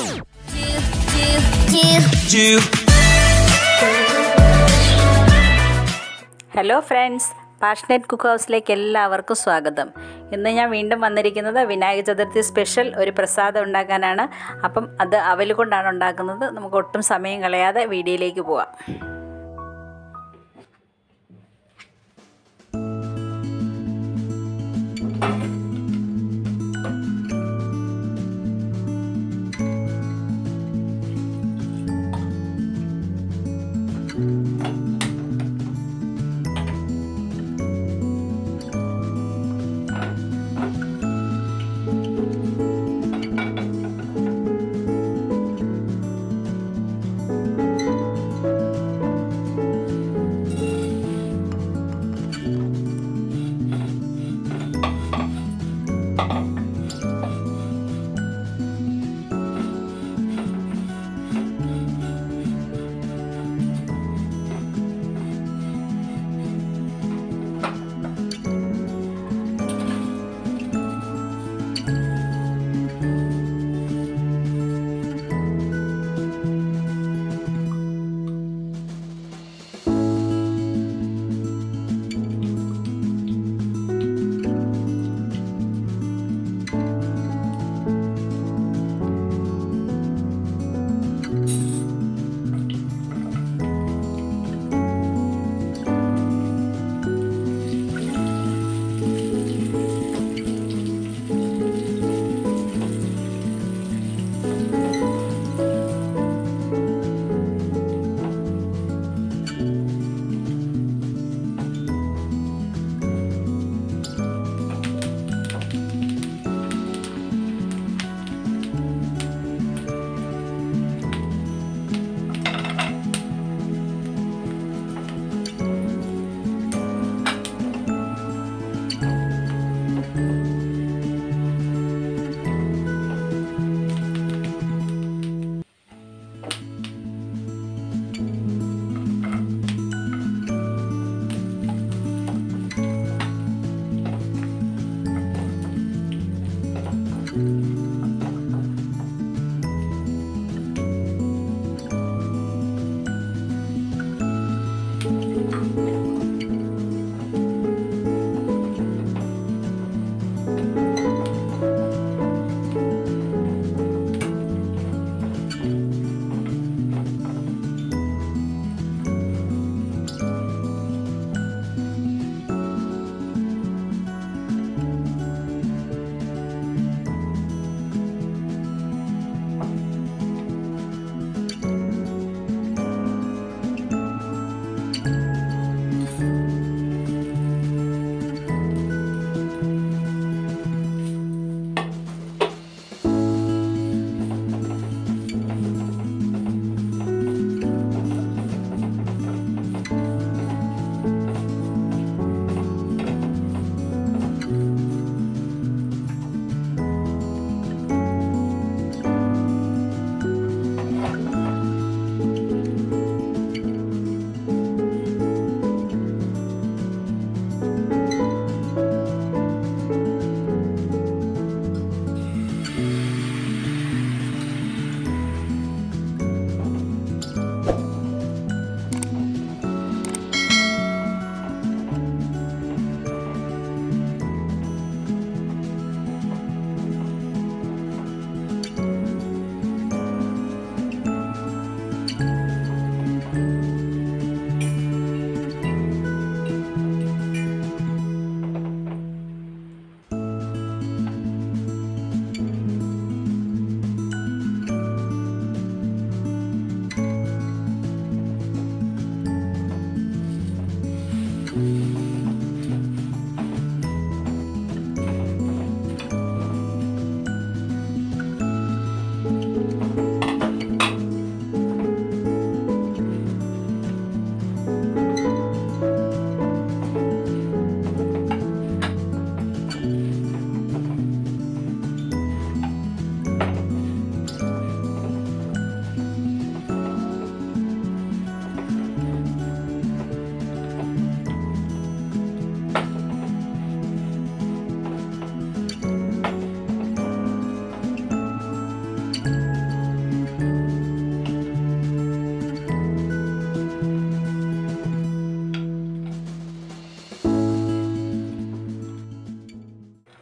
hello friends passionate cook ഹൗസിലേക്ക് എല്ലാവർക്കും സ്വാഗതം ഇന്ന് ഞാൻ വീണ്ടും വന്നിരിക്കുന്നത് വിനായക ചതുർത്ഥി സ്പെഷ്യൽ ഒരു പ്രസാദം ഉണ്ടാക്കാനാണ് അപ്പം അത് അവൽ കൊണ്ടാണ് ഉണ്ടാക്കുന്നത് നമുക്ക് ഒട്ടും സമയം കളയാതെ വീഡിയോയിലേക്ക് പോവാം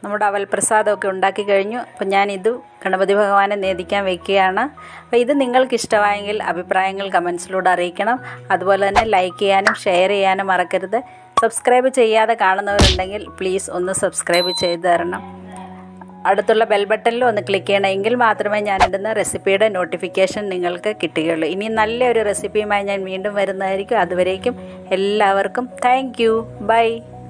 നമ്മുടെ അവൽ പ്രസാദമൊക്കെ ഉണ്ടാക്കി കഴിഞ്ഞു അപ്പം ഞാനിത് ഗണപതി ഭഗവാനെ നേദിക്കാൻ വെക്കുകയാണ് അപ്പോൾ ഇത് നിങ്ങൾക്ക് ഇഷ്ടമായെങ്കിൽ അഭിപ്രായങ്ങൾ കമൻസിലൂടെ അറിയിക്കണം അതുപോലെ തന്നെ ലൈക്ക് ചെയ്യാനും ഷെയർ ചെയ്യാനും മറക്കരുത് സബ്സ്ക്രൈബ് ചെയ്യാതെ കാണുന്നവരുണ്ടെങ്കിൽ പ്ലീസ് ഒന്ന് സബ്സ്ക്രൈബ് ചെയ്ത് തരണം അടുത്തുള്ള ബെൽ ബട്ടണിൽ ഒന്ന് ക്ലിക്ക് ചെയ്യണം എങ്കിൽ മാത്രമേ ഞാനിടുന്ന റെസിപ്പിയുടെ നോട്ടിഫിക്കേഷൻ നിങ്ങൾക്ക് കിട്ടുകയുള്ളൂ ഇനി നല്ലൊരു റെസിപ്പിയുമായി ഞാൻ വീണ്ടും വരുന്നതായിരിക്കും അതുവരേക്കും എല്ലാവർക്കും താങ്ക് യു ബൈ